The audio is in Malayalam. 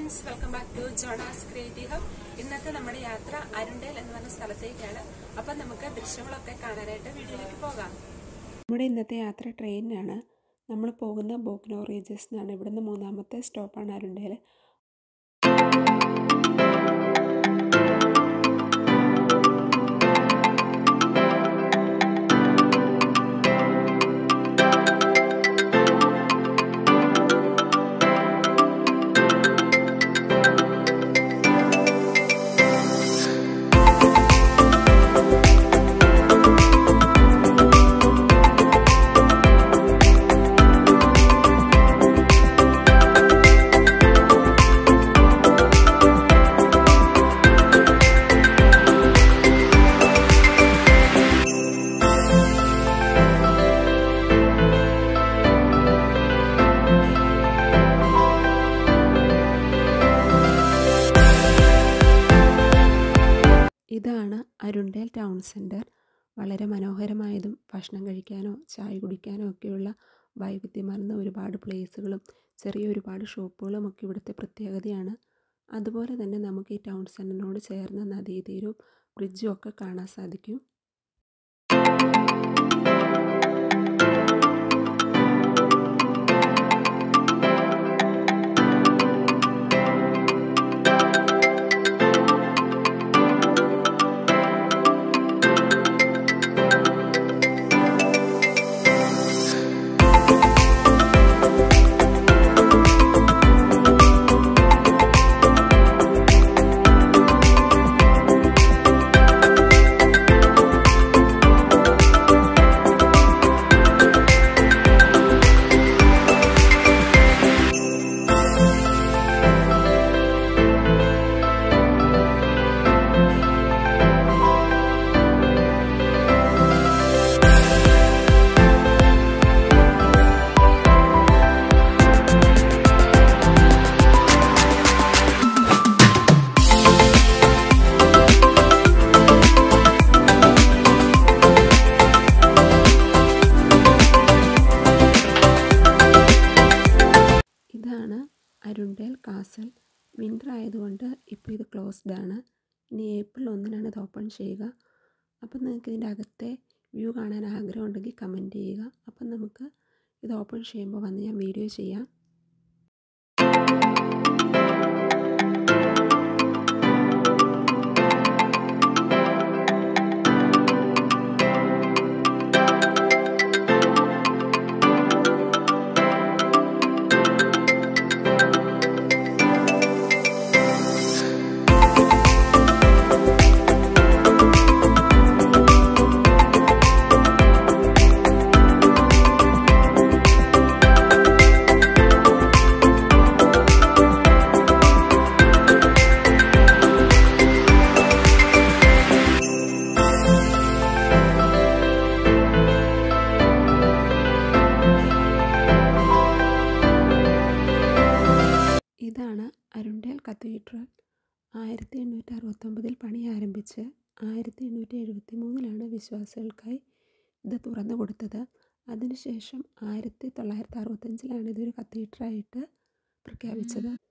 friends welcome back to Jonas creative hub ഇന്നത്തെ നമ്മുടെ യാത്ര അരുണ്ടേൽ എന്ന് പറഞ്ഞ സ്ഥലത്തേക്കാണ് അപ്പം നമുക്ക് ദൃശ്യങ്ങളൊക്കെ കാണാനായിട്ട് വീഡിയോയിലേക്ക് പോകാം നമ്മുടെ ഇന്നത്തെ യാത്ര ട്രെയിനിനാണ് നമ്മൾ പോകുന്ന ബോക്നോ റീജസ് എന്നാണ് ഇവിടുന്ന് മൂന്നാമത്തെ സ്റ്റോപ്പാണ് അരുണ്ടേൽ ഇതാണ് അരുണ്ടേൽ ടൗൺ സെൻറ്റർ വളരെ മനോഹരമായതും ഭക്ഷണം കഴിക്കാനോ ചായ കുടിക്കാനോ ഒക്കെയുള്ള വൈവിധ്യമാർന്ന ഒരുപാട് പ്ലേസുകളും ചെറിയ ഒരുപാട് ഷോപ്പുകളും ഒക്കെ ഇവിടുത്തെ പ്രത്യേകതയാണ് അതുപോലെ തന്നെ നമുക്ക് ഈ ടൗൺ സെൻറ്ററിനോട് ചേർന്ന നദീതീരവും ബ്രിഡ്ജും ഒക്കെ കാണാൻ സാധിക്കും ഇതാണ് അരുണ്ടേൽ കാസൽ വിൻ്റർ ആയതുകൊണ്ട് ഇപ്പോൾ ഇത് ക്ലോസ്ഡ് ആണ് ഇനി ഏപ്രിൽ ഒന്നിനാണ് ഇത് ഓപ്പൺ ചെയ്യുക അപ്പം നിങ്ങൾക്ക് ഇതിൻ്റെ അകത്തെ വ്യൂ കാണാൻ ആഗ്രഹം ഉണ്ടെങ്കിൽ കമൻറ്റ് ചെയ്യുക അപ്പം നമുക്ക് ഇത് ഓപ്പൺ ചെയ്യുമ്പോൾ വന്ന് ഞാൻ വീഡിയോ ചെയ്യാം ഇതാണ് അരുണ്ടേൽ കത്തീഡ്രൽ ആയിരത്തി എണ്ണൂറ്റി അറുപത്തൊമ്പതിൽ പണി ആരംഭിച്ച് ആയിരത്തി എണ്ണൂറ്റി എഴുപത്തി മൂന്നിലാണ് വിശ്വാസികൾക്കായി ഇത് തുറന്നു കൊടുത്തത് അതിനുശേഷം ആയിരത്തി തൊള്ളായിരത്തി അറുപത്തഞ്ചിലാണ് ഇതൊരു കത്തീഡ്രലായിട്ട് പ്രഖ്യാപിച്ചത്